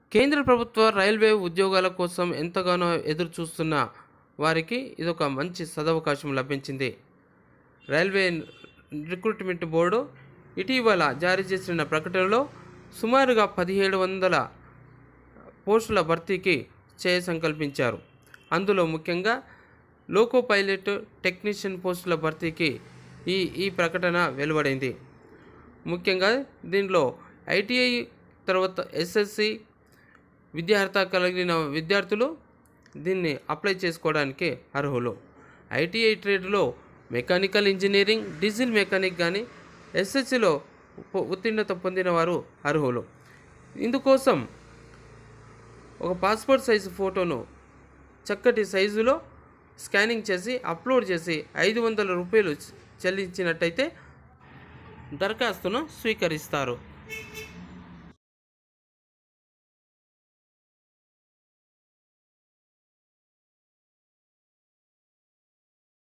కేంద్ర ప్రభుత్వ రైల్వే ఉద్యోగాల కోసం ఎంతగానో ఎదురు చూస్తున్న వారికి ఇదొక మంచి సదవకాశం లభించింది రైల్వే రిక్రూట్మెంట్ బోర్డు ఇటీవల జారీ చేసిన ప్రకటనలో సుమారుగా పదిహేడు వందల పోస్టుల భర్తీకి చేయ సంకల్పించారు అందులో ముఖ్యంగా లోకో పైలట్ టెక్నీషియన్ పోస్టుల భర్తీకి ఈ ఈ ప్రకటన వెలువడింది ముఖ్యంగా దీనిలో ఐటీఐ తర్వాత ఎస్ఎస్సి విద్యార్హత కలిగిన విద్యార్థులు దీన్ని అప్లై చేసుకోవడానికి అర్హులు ఐటీఐ ట్రేడ్లో మెకానికల్ ఇంజనీరింగ్ డీజిల్ మెకానిక్ కానీ ఎస్ఎస్సిలో ఉత్తీర్ణత పొందిన వారు అర్హులు ఇందుకోసం ఒక పాస్పోర్ట్ సైజు ఫోటోను చక్కటి సైజులో స్కానింగ్ చేసి అప్లోడ్ చేసి ఐదు వందల రూపాయలు చెల్లించినట్టయితే దరఖాస్తును స్వీకరిస్తారు